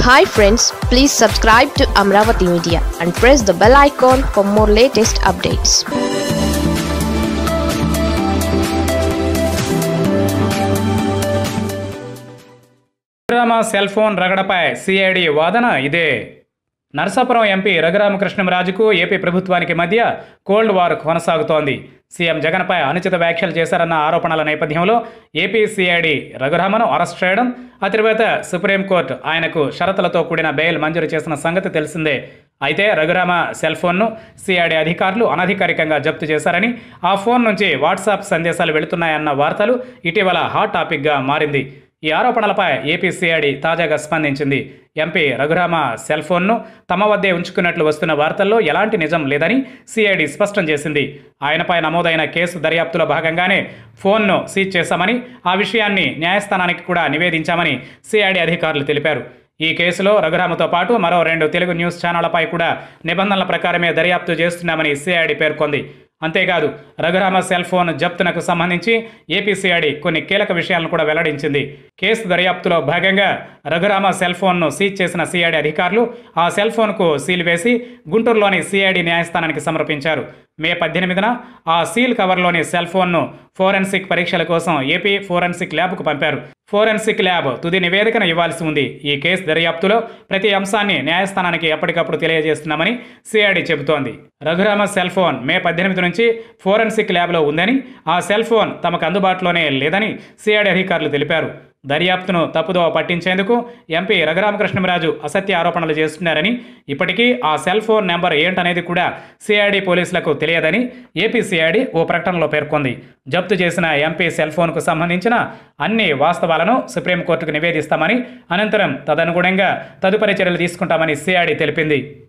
hi friends please subscribe to Amaravati media and press the bell icon for more latest updates Raghurama cell phone రగడపై CID వాదన ఇదే Narasapuram MP రఘురామకృష్ణంరాజుకు AP ప్రభుత్వానికి మధ్య cold war కొనసాగుతోంది CM జగన్పై అనుచిత వ్యాఖ్యలు చేశారన్న ఆరోపణల నేపథ్యంలో ఏపీ సిఐడి రఘురామను అరెస్ట్ చేయడం ఆ తర్వాత సుప్రీంకోర్టు ఆయనకు షరతులతో కూడిన బెయిల్ మంజూరు చేసిన సంగతి తెలిసిందే అయితే రఘురామ సెల్ ఫోన్ను సిఐడి అధికారులు అనధికారికంగా జప్తు చేశారని ఆ ఫోన్ నుంచి వాట్సాప్ సందేశాలు వెళుతున్నాయన్న వార్తలు ఇటీవల హాట్ టాపిక్గా మారింది ఈ ఆరోపణలపై ఏపీ సిఐడి తాజాగా స్పందించింది ఎంపీ రఘురామ సెల్ ఫోన్ను తమ వద్దే ఉంచుకున్నట్లు వస్తున్న వార్తల్లో ఎలాంటి నిజం లేదని సిఐడి స్పష్టం చేసింది ఆయనపై నమోదైన కేసు దర్యాప్తులో భాగంగానే ఫోన్ను సీజ్ చేశామని ఆ విషయాన్ని న్యాయస్థానానికి కూడా నివేదించామని సిఐడి అధికారులు తెలిపారు ఈ కేసులో రఘురామతో పాటు మరో రెండు తెలుగు న్యూస్ ఛానళ్లపై కూడా నిబంధనల ప్రకారమే దర్యాప్తు చేస్తున్నామని సిఐడి పేర్కొంది అంతేకాదు రఘురామ సెల్ ఫోన్ జప్తునకు సంబంధించి ఏపీసీఐడి కొన్ని కీలక విషయాలను కూడా వెల్లడించింది కేసు దర్యాప్తులో భాగంగా రఘురామ సెల్ ఫోన్ను సీజ్ చేసిన సిఐడి అధికారులు ఆ సెల్ ఫోన్కు సీల్ వేసి గుంటూరులోని సిఐడి న్యాయస్థానానికి సమర్పించారు మే పద్దెనిమిదిన ఆ సీల్ కవర్లోని సెల్ ఫోన్ను ఫోరెన్సిక్ పరీక్షల కోసం ఏపీ ఫోరెన్సిక్ ల్యాబ్కు పంపారు ఫోరెన్సిక్ ల్యాబ్ తుది నివేదికను ఇవ్వాల్సి ఉంది ఈ కేసు దర్యాప్తులో ప్రతి అంశాన్ని న్యాయస్థానానికి ఎప్పటికప్పుడు తెలియజేస్తున్నామని సిఐడి చెబుతోంది రఘురామ సెల్ ఫోన్ మే పద్దెనిమిది నుంచి ఫోరెన్సిక్ ల్యాబ్లో ఉందని ఆ సెల్ ఫోన్ తమకు అందుబాటులోనే లేదని సిఐడి అధికారులు తెలిపారు దర్యాప్తును తప్పుదోవ పట్టించేందుకు ఎంపీ రఘురామకృష్ణరాజు అసత్య ఆరోపణలు చేస్తున్నారని ఇప్పటికీ ఆ సెల్ ఫోన్ నెంబర్ ఏంటనేది కూడా సిఐడి పోలీసులకు తెలియదని ఏపీ సిఐడి ఓ ప్రకటనలో పేర్కొంది జప్తు చేసిన ఎంపీ సెల్ ఫోన్కు సంబంధించిన అన్ని వాస్తవాలను సుప్రీంకోర్టుకు నివేదిస్తామని అనంతరం తదనుగుణంగా తదుపరి చర్యలు తీసుకుంటామని సిఐడి తెలిపింది